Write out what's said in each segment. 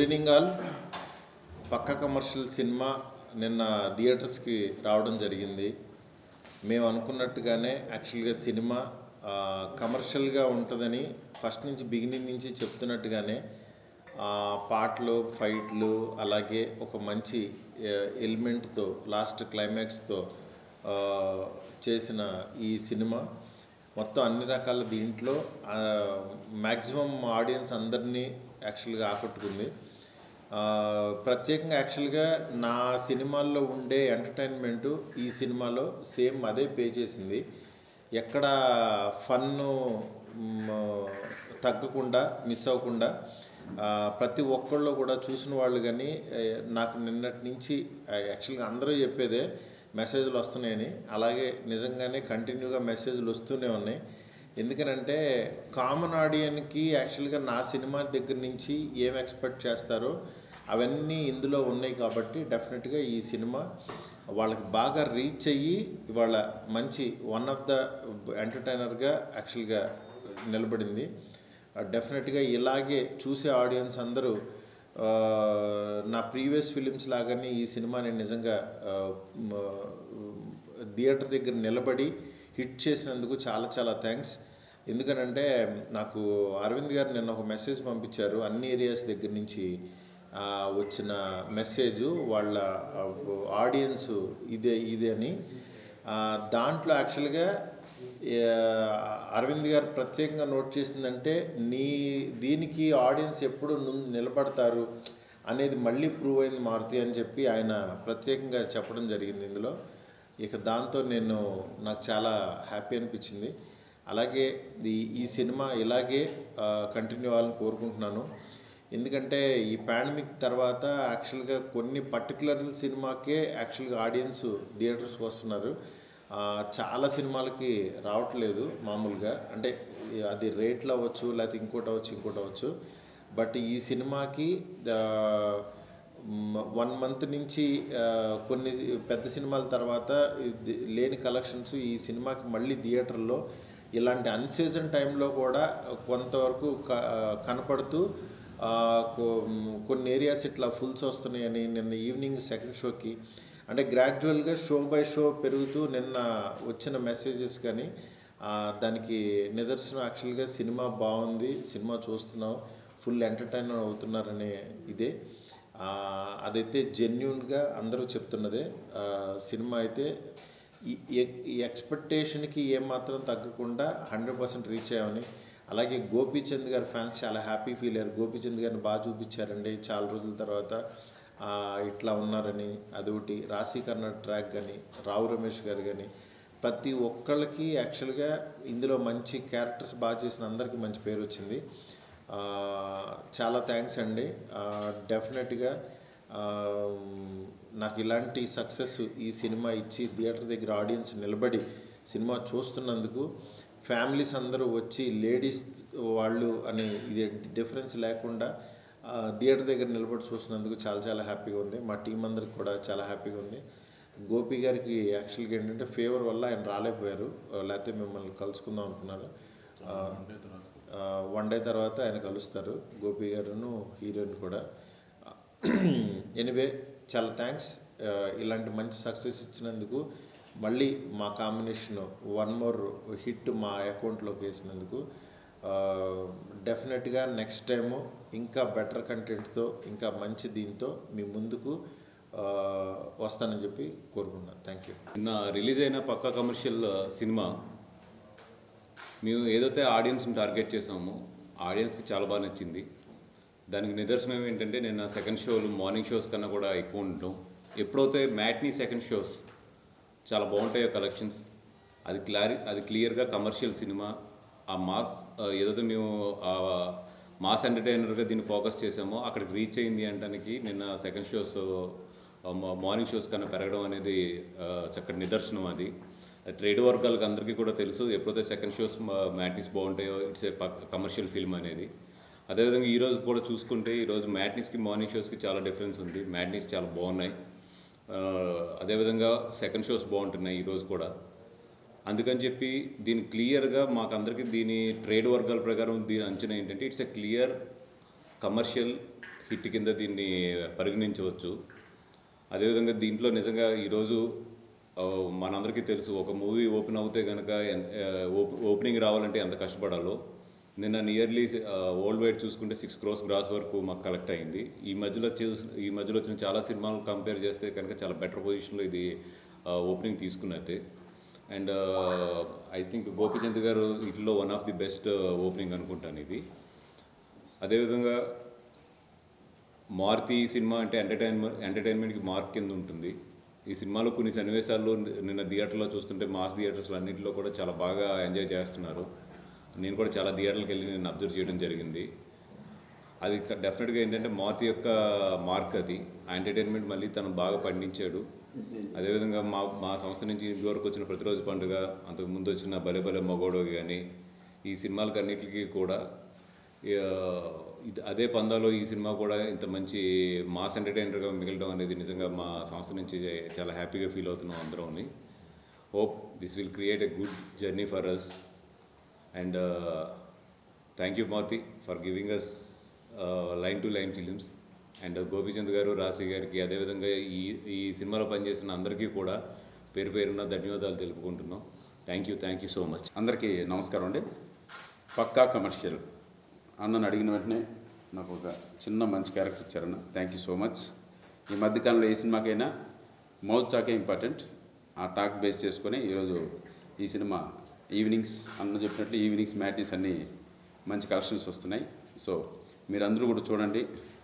Evening all Pakka Commercial cinema నిన్న థియేటర్స్కి రావడం జరిగింది మేము అనుకున్నట్టుగానే యాక్చువల్గా సినిమా ఆ, కమర్షియల్గా ఉంటుందని ఫస్ట్ నుంచి బిగినింగ్ నుంచి చెప్తున్నట్టుగానే ఆ, పాటలు ఫైట్లు అలాగే ఒక మంచి ఎలిమెంట్తో లాస్ట్ క్లైమాక్స్తో ఆ, చేసిన ఈ సినిమా మొత్తం అన్ని రకాల దీంట్లో మ్యాక్సిమం ఆడియన్స్ అందరినీ యాక్చువల్గా ఆకట్టుకుంది ఆ, ప్రత్యేకంగా యాక్చువల్గా నా సినిమాల్లో ఉండే ఎంటర్టైన్మెంటు ఈ సినిమాలో సేమ్ అదే పే చేసింది ఎక్కడ ఫన్ను తగ్గకుండా మిస్ అవ్వకుండా ఆ, ప్రతి ఒక్కళ్ళు కూడా చూసిన వాళ్ళు కానీ ఏ, నాకు నిన్నటి నుంచి యాక్చువల్గా అందరూ చెప్పేదే మెసేజ్లు వస్తున్నాయని అలాగే నిజంగానే కంటిన్యూగా మెసేజ్లు వస్తూనే ఉన్నాయి ఎందుకనంటే కామన్ ఆడియన్కి యాక్చువల్గా నా సినిమా దగ్గర నుంచి ఏం ఎక్స్పెక్ట్ చేస్తారో అవన్నీ ఇందులో ఉన్నాయి కాబట్టి డెఫినెట్గా ఈ సినిమా వాళ్ళకి బాగా రీచ్ అయ్యి ఇవాళ మంచి వన్ ఆఫ్ ద ఎంటర్టైనర్గా యాక్చువల్గా నిలబడింది డెఫినెట్గా ఇలాగే చూసే ఆడియన్స్ అందరూ ఆ, నా ప్రీవియస్ ఫిలిమ్స్ లాగానే ఈ సినిమాని నిజంగా ఆ, మ, థియేటర్ దగ్గర నిలబడి హిట్ చేసినందుకు చాలా చాలా థ్యాంక్స్ ఎందుకనంటే నాకు అరవింద్ గారు నిన్న ఒక మెసేజ్ పంపించారు అన్ని ఏరియాస్ దగ్గర నుంచి ఆ, వచ్చిన మెసేజ్ వాళ్ళ ఆడియన్స్ ఇదే ఇదే అని ఆ, దాంట్లో యాక్చువల్గా ఏ, అరవింద్ గారు ప్రత్యేకంగా నోట్ చేసిందంటే నీ దీనికి ఆడియన్స్ ఎప్పుడు ను- నిలబడతారు అనేది మళ్ళీ ప్రూవ్ అయింది మారుతి అని చెప్పి ఆయన ప్రత్యేకంగా చెప్పడం జరిగింది ఇందులో ఇక దాంతో నేను నాకు చాలా హ్యాపీ అనిపించింది అలాగే ఈ ఈ సినిమా ఇలాగే కంటిన్యూ అవ్వాలని కోరుకుంటున్నాను ఎందుకంటే ఈ పాండమిక్ తర్వాత యాక్చువల్గా కొన్ని పర్టికులర్ సినిమాకే యాక్చువల్గా ఆడియన్స్ థియేటర్స్కి వస్తున్నారు ఆ, చాలా సినిమాలకి రావట్లేదు మామూలుగా అంటే ఈ- అది రేట్లు అవ్వచ్చు లేకపోతే ఇంకోటి అవ్వచ్చు ఇంకోటి అవ్వచ్చు బట్ ఈ సినిమాకి వన్ మంత్ నుంచి ఆ, కొన్ని పెద్ద సినిమాల తర్వాత ఇది లేని కలెక్షన్స్ ఈ సినిమాకి మళ్ళీ థియేటర్లో ఇలాంటి అన్సీజన్ టైంలో కూడా కొంతవరకు క- కనపడుతూ ఆ, కొ- కొన్ని ఏరియాస్ ఇట్లా ఫుల్స్ వస్తున్నాయని నిన్న ఈవినింగ్ సెకండ్ షోకి అంటే గ్రాడ్యువల్గా షో బై షో పెరుగుతూ నిన్న వచ్చిన మెసేజెస్ కానీ ఆ, దానికి నిదర్శనం యాక్చువల్గా సినిమా బాగుంది సినిమా చూస్తున్నాం ఫుల్ ఎంటర్టైనర్ అవుతున్నారనే ఇదే ఆ, అదైతే జెన్యున్గా అందరూ చెప్తున్నదే ఆ, సినిమా అయితే ఈ- ఈ- ఈ ఎక్స్పెక్టేషన్కి ఏమాత్రం తగ్గకుండా హండ్రెడ్ పర్సెంట్ రీచ్ అయ్యామని అలాగే గోపీచంద్ గారి ఫ్యాన్స్ చాలా హ్యాపీ ఫీల్ అయ్యారు గోపీచంద్ గారిని బాగా చూపించారండి చాలా రోజుల తర్వాత ఆ, ఇట్లా ఉన్నారని అదొకటి రాశి కర్ణాటక ట్రాక్ కానీ రావు రమేష్ గారు కానీ ప్రతి ఒక్కళ్ళకి యాక్చువల్గా ఇందులో మంచి క్యారెక్టర్స్ బాగా చేసిన అందరికీ మంచి పేరు వచ్చింది ఆ, చాలా థ్యాంక్స్ అండి డెఫినెట్గా నాకు ఇలాంటి సక్సెస్ ఈ సినిమా ఇచ్చి థియేటర్ దగ్గర ఆడియన్స్ నిలబడి సినిమా చూస్తున్నందుకు ఫ్యామిలీస్ అందరూ వచ్చి లేడీస్ వాళ్ళు అనే ఇది డిఫరెన్స్ లేకుండా ఆ, థియేటర్ దగ్గర నిలబడి చూసినందుకు చాలా చాలా హ్యాపీగా ఉంది మా టీం అందరికి కూడా చాలా హ్యాపీగా ఉంది గోపి గారికి యాక్చువల్గా ఏంటంటే ఫేవర్ వల్ల ఆయన రాలేకపోయారు ఆ, లేకపోతే మిమ్మల్ని కలుసుకుందాం అనుకున్నారు వన్ డే తర్వాత ఆయన కలుస్తారు గోపి గారును హీరోయిన్ కూడా ఎనివే చాలా థ్యాంక్స్ ఇలాంటి మంచి సక్సెస్ ఇచ్చినందుకు మళ్ళీ మా కాంబినేషన్ వన్ మోర్ హిట్ మా అకౌంట్లోకి వేసినందుకు డెఫినెట్గా నెక్స్ట్ టైము ఇంకా బెటర్ కంటెంట్తో ఇంకా మంచి దీంతో మీ ముందుకు ఆ, వస్తానని చెప్పి కోరుకున్నాను థ్యాంక్ యూ నిన్న రిలీజ్ అయిన పక్కా కమర్షియల్ సినిమా మేము ఏదైతే ఆడియన్స్ని టార్గెట్ చేసామో ఆడియన్స్కి చాలా బాగా నచ్చింది దానికి నిదర్శనం ఏంటంటే నిన్న సెకండ్ షోలు మార్నింగ్ షోస్ కన్నా కూడా ఎక్కువ ఉండటం ఎప్పుడైతే మ్యాట్నీ సెకండ్ షోస్ చాలా బాగుంటాయో కలెక్షన్స్ అది క్లారి అది క్లియర్గా కమర్షియల్ సినిమా ఆ మాస్ ఆ, ఏదైతే మేము ఆ మాస్ ఎంటర్టైనర్గా దీన్ని ఫోకస్ చేసామో అక్కడికి రీచ్ అయింది అంటానికి నిన్న సెకండ్ షోస్ మార్నింగ్ షోస్ కన్నా పెరగడం అనేది ఆ, చక్కటి నిదర్శనం అది ట్రేడ్ వర్గాలకు అందరికీ కూడా తెలుసు ఎప్పుడైతే సెకండ్ షోస్ మ్యాట్నిస్ బాగుంటాయో ఇట్స్ ఏ కమర్షియల్ ఫిల్మ్ అనేది అదేవిధంగా ఈ రోజు కూడా చూసుకుంటే ఈరోజు మ్యాట్నిస్కి మార్నింగ్ షోస్కి చాలా డిఫరెన్స్ ఉంది మ్యాట్నిస్ చాలా బాగున్నాయి ఆ, అదేవిధంగా సెకండ్ షోస్ బాగుంటున్నాయి ఈరోజు కూడా అందుకని చెప్పి దీని క్లియర్గా మాకందరికీ దీని ట్రేడ్ వర్గాల ప్రకారం దీని అంచనా ఏంటంటే it's a clear commercial hit కింద దీన్ని పరిగణించవచ్చు అదేవిధంగా దీంట్లో నిజంగా ఈరోజు ఆ, మనందరికీ తెలుసు ఒక మూవీ ఓపెన్ అవుతే కనుక ఓపెనింగ్ రావాలంటే ఎంత కష్టపడాలో నిన్న నియర్లీ వరల్డ్ వైడ్ చూసుకుంటే సిక్స్ క్రోస్ గ్రాస్ వరకు మాకు కలెక్ట్ అయింది ఈ మధ్యలో చూసి ఈ మధ్యలో వచ్చిన చాలా సినిమాలు కంపేర్ చేస్తే కనుక చాలా బెటర్ పొజిషన్లో ఇది ఓపెనింగ్ తీసుకున్నట్టే and I think Gopichand garu ఇట్లో one of the best opening అనుకుంటాను ఇది అదేవిధంగా మారుతి సినిమా అంటే ఎంటర్టైన్మెంట్ ఎంటర్టైన్మెంట్కి మార్క్ కింద ఉంటుంది ఈ సినిమాలో కొన్ని సన్నివేశాలు నిన్న థియేటర్లో చూస్తుంటే మాస్ థియేటర్స్లో అన్నింటిలో కూడా చాలా బాగా ఎంజాయ్ చేస్తున్నారు నేను కూడా చాలా థియేటర్లకు వెళ్ళి నేను అబ్జర్వ్ చేయడం జరిగింది అది డెఫినెట్గా ఏంటంటే మారుతి యొక్క మార్క్ అది ఆ ఎంటర్టైన్మెంట్ మళ్ళీ తను బాగా పండించాడు అదేవిధంగా మా మా సంస్థ నుంచి ఇదివరకు వచ్చిన ప్రతిరోజు పండుగ అంతకు ముందు వచ్చిన బలే బలే మగోడో కానీ ఈ సినిమాలకు అన్నిటికీ కూడా ఆ, ఇది అదే పందాలో ఈ సినిమా కూడా ఇంత మంచి మాస్ ఎంటర్టైనర్గా మిగలడం అనేది నిజంగా మా సంస్థ నుంచి చాలా హ్యాపీగా ఫీల్ అవుతున్నాం అందరం hope this will create a good journey for us and thank you Maruthi for giving us line to line films and Gopichand garu Raashi గారికి అదేవిధంగా ఈ ఈ సినిమాలో పనిచేసిన అందరికీ కూడా పేరు పేరున ధన్యవాదాలు తెలుపుకుంటున్నాం thank you thank you so much అందరికీ నమస్కారం అండి పక్కా కమర్షియల్ అన్నను అడిగిన వెంటనే నాకు ఒక చిన్న మంచి క్యారెక్టర్ ఇచ్చారన్న థ్యాంక్ యూ సో మచ్ ఈ మధ్యకాలంలో ఏ సినిమాకైనా మౌత్ టాకే ఇంపార్టెంట్ ఆ టాక్ బేస్ చేసుకొని ఈరోజు ఈ సినిమా ఈవినింగ్స్ అన్న చెప్పినట్లు ఈవినింగ్స్ మ్యాటీస్ అన్నీ మంచి కలెక్షన్స్ వస్తున్నాయి సో మీరందరూ కూడా చూడండి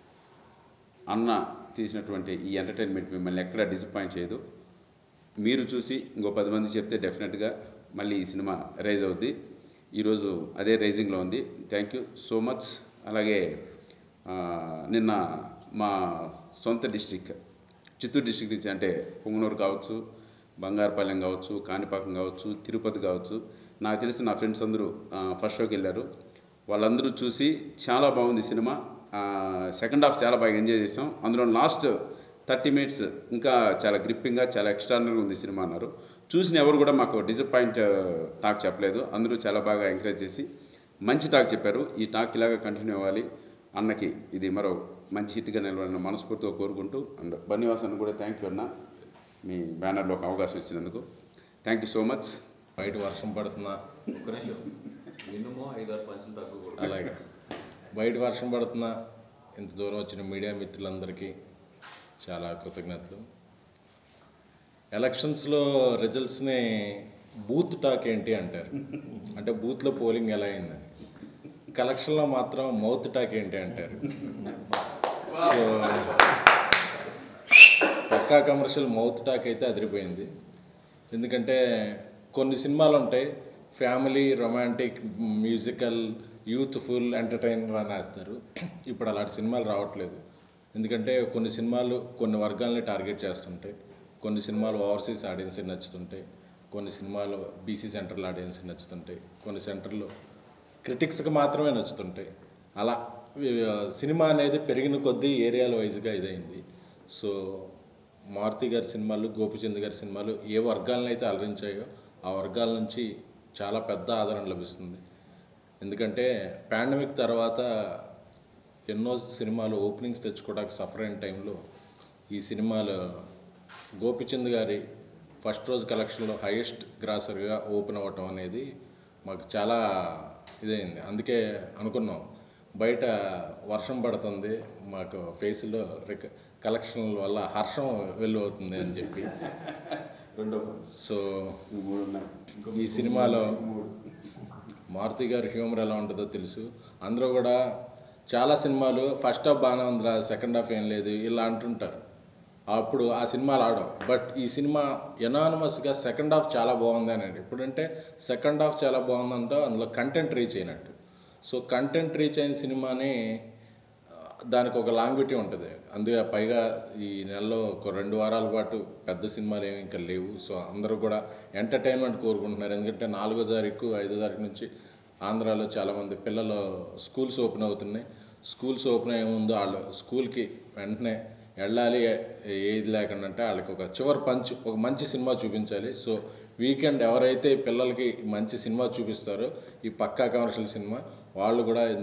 అన్న తీసినటువంటి ఈ ఎంటర్టైన్మెంట్ మిమ్మల్ని ఎక్కడా డిసప్పాయింట్ చేయదు మీరు చూసి ఇంకో పది మంది చెప్తే డెఫినెట్గా మళ్ళీ ఈ సినిమా రైజ్ అవుద్ది ఈరోజు అదే రైజింగ్లో ఉంది థ్యాంక్ యూ సో మచ్ అలాగే ఆ, నిన్న మా సొంత డిస్టిక్ చిత్తూరు డిస్టిక్ నుంచి అంటే పొంగనూరు కావచ్చు బంగారుపాలెం కావచ్చు కాణిపాకం కావచ్చు తిరుపతి కావచ్చు నాకు తెలిసి నా ఫ్రెండ్స్ అందరూ ఆ, ఫస్ట్ షోకి వెళ్ళారు వాళ్ళందరూ చూసి చాలా బాగుంది సినిమా సెకండ్ హాఫ్ చాలా బాగా ఎంజాయ్ చేసాం అందులో లాస్ట్ థర్టీ మినిట్స్ ఇంకా చాలా గ్రిప్పింగ్గా చాలా ఎక్స్ట్రానరీగా ఉంది సినిమా అన్నారు చూసిన ఎవరు కూడా మాకు డిసప్పాయింట్ టాక్ చెప్పలేదు అందరూ చాలా బాగా ఎంకరేజ్ చేసి మంచి టాక్ చెప్పారు ఈ టాక్ ఇలాగా కంటిన్యూ అవ్వాలి అన్నకి ఇది మరో మంచి హిట్గా నిలవాలని మనస్ఫూర్తిగా కోరుకుంటూ అండ్ బన్నివాస్ అన్న కూడా థ్యాంక్ యూ అన్న మీ బ్యానర్లో ఒక అవకాశం ఇచ్చినందుకు థ్యాంక్ యూ సో మచ్ బయట వర్షం పడుతున్నా ఒక్క నిమిషం మినిమం ఐదారు పంచులు తక్కువ అలాగే బయట వర్షం పడుతున్నా ఇంత దూరం వచ్చిన మీడియా మిత్రులందరికీ చాలా కృతజ్ఞతలు ఎలక్షన్స్లో రిజల్ట్స్ని బూత్ టాక్ ఏంటి అంటారు అంటే బూత్లో పోలింగ్ ఎలా అయిందని కలెక్షన్లో మాత్రం మౌత్ టాక్ ఏంటి అంటారు so Pakka Commercial mouth talk అయితే అదిరిపోయింది ఎందుకంటే కొన్ని సినిమాలు ఉంటాయి family romantic musical youthful entertainer అని వేస్తారు ఇప్పుడు అలాంటి సినిమాలు రావట్లేదు ఎందుకంటే కొన్ని సినిమాలు కొన్ని వర్గాల్ని టార్గెట్ చేస్తుంటాయి కొన్ని సినిమాలు ఓవర్సీస్ ఆడియన్స్కి నచ్చుతుంటాయి కొన్ని సినిమాలు బీసీ సెంట్రల్ ఆడియన్స్కి నచ్చుతుంటాయి కొన్ని సెంటర్లు క్రిటిక్స్కి మాత్రమే నచ్చుతుంటాయి అలా ఆ, సినిమా అనేది పెరిగిన కొద్దీ ఏరియాల వైజ్గా ఇదైంది సో మారుతి గారి సినిమాలు గోపిచంద్ గారి సినిమాలు ఏ వర్గాలను అయితే అలరించాయో ఆ వర్గాల నుంచి చాలా పెద్ద ఆదరణ లభిస్తుంది ఎందుకంటే పాండమిక్ తర్వాత ఎన్నో సినిమాలు ఓపెనింగ్స్ తెచ్చుకోవడానికి సఫర్ అయిన టైంలో ఈ సినిమాలు గోపిచంద్ గారి ఫస్ట్ రోజు కలెక్షన్లో హైయెస్ట్ గ్రాసర్గా ఓపెన్ అవ్వటం అనేది మాకు చాలా ఇదైంది అందుకే అనుకున్నాం బయట వర్షం పడుతుంది మాకు ఫేస్లో రిక కలెక్షన్ల వల్ల హర్షం వెల్లువవుతుంది అని చెప్పి రెండో సో మూడు ఉన్నాయి ఈ సినిమాలో మారుతి గారి హ్యూమర్ ఎలా ఉంటుందో తెలుసు అందరూ కూడా చాలా సినిమాలు ఫస్ట్ హాఫ్ బాగానే ఉందిరా సెకండ్ హాఫ్ ఏం లేదు ఇలా అంటుంటారు అప్పుడు ఆ సినిమాలు ఆడవు బట్ ఈ సినిమా ఎనానమస్గా సెకండ్ హాఫ్ చాలా బాగుంది అని ఇప్పుడంటే సెకండ్ హాఫ్ చాలా బాగుందంటే అందులో కంటెంట్ రీచ్ అయినట్టు సో కంటెంట్ రీచ్ అయిన సినిమాని ఆ, దానికి ఒక లాంగ్విటీ ఉంటుంది అందుకే పైగా ఈ నెలలో ఒక రెండు వారాల పాటు పెద్ద సినిమాలు ఏమి ఇంకా లేవు సో అందరూ కూడా ఎంటర్టైన్మెంట్ కోరుకుంటున్నారు ఎందుకంటే నాలుగో తారీఖు ఐదో తారీఖు నుంచి ఆంధ్రాలో చాలామంది పిల్లలు స్కూల్స్ ఓపెన్ అవుతున్నాయి స్కూల్స్ ఓపెన్ అయ్యే ముందు వాళ్ళు స్కూల్కి వెంటనే వెళ్ళాలి ఏది లేకుండా అంటే వాళ్ళకి ఒక చివరి పంచ్ ఒక మంచి సినిమా చూపించాలి సో వీకెండ్ ఎవరైతే పిల్లలకి మంచి సినిమా చూపిస్తారో ఈ పక్కా కమర్షియల్ సినిమా వాళ్ళు కూడా ఇందులో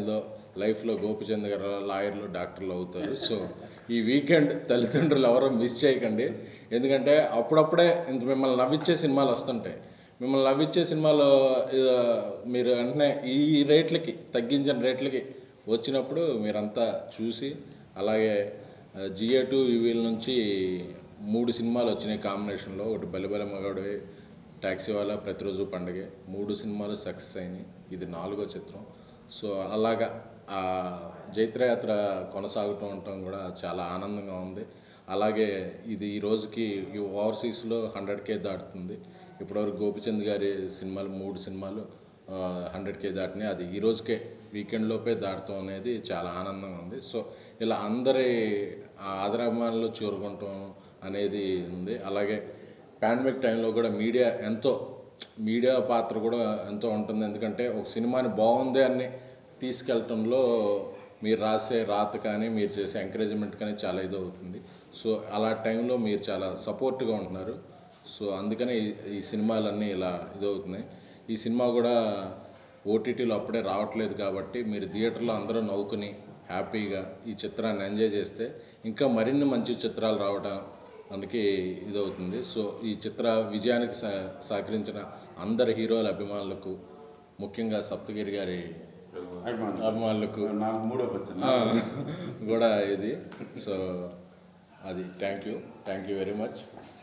లైఫ్లో గోపిచంద్ గారు లాయర్లు డాక్టర్లు అవుతారు సో ఈ వీకెండ్ తల్లిదండ్రులు ఎవరో మిస్ చేయకండి ఎందుకంటే అప్పుడప్పుడే ఇంత మిమ్మల్ని నవ్విచ్చే సినిమాలు వస్తుంటాయి మిమ్మల్ని నవ్విచ్చే సినిమాలు ఆ, మీరు వెంటనే ఈ రేట్లకి తగ్గించిన రేట్లకి వచ్చినప్పుడు మీరంతా చూసి అలాగే జిఏ టూ వీళ్ళ నుంచి మూడు సినిమాలు వచ్చినాయి కాంబినేషన్లో ఒకటి బలిబలి మగాడు ట్యాక్సీ వాళ్ళ ప్రతిరోజు పండగే మూడు సినిమాలు సక్సెస్ అయినాయి ఇది నాలుగో చిత్రం సో అలాగా ఆ జైత్రయాత్ర కొనసాగుతూ ఉండటం కూడా చాలా ఆనందంగా ఉంది అలాగే ఇది ఈ రోజుకి ఈ ఓవర్సీస్లో హండ్రెడ్ కే దాటుతుంది ఇప్పటివరకు గోపిచంద్ గారి సినిమాలు మూడు సినిమాలు హండ్రెడ్ కే దాటినాయి అది ఈ రోజుకే వీకెండ్ లోపే దాటుతాం అనేది చాలా ఆనందంగా ఉంది సో ఇలా అందరి ఆదరాభిమానులు చేరుకుంటాం అనేది ఉంది అలాగే పాండమిక్ టైంలో కూడా మీడియా ఎంతో మీడియా పాత్ర కూడా ఎంతో ఉంటుంది ఎందుకంటే ఒక సినిమాని బాగుంది అని తీసుకెళ్ళటంలో మీరు రాసే రాత కానీ మీరు చేసే ఎంకరేజ్మెంట్ కానీ చాలా ఇది అవుతుంది సో అలా టైంలో మీరు చాలా సపోర్ట్గా ఉంటున్నారు సో అందుకనే ఈ- ఈ సినిమాలన్నీ ఇలా ఇదవుతున్నాయి ఈ సినిమా కూడా ఓటీటీలో అప్పుడే రావట్లేదు కాబట్టి మీరు థియేటర్లో అందరూ నవ్వుకుని హ్యాపీగా ఈ చిత్రాన్ని ఎంజాయ్ చేస్తే ఇంకా మరిన్ని మంచి చిత్రాలు రావడం అందుకే ఇదవుతుంది సో ఈ చిత్ర విజయానికి సహ- సహకరించిన అందరి హీరోల అభిమానులకు ముఖ్యంగా సప్తగిరి గారి అభిమానులు. అభిమానులకు నాకు మూడో వచ్చింది కూడా ఇది సో అది thank you thank you very much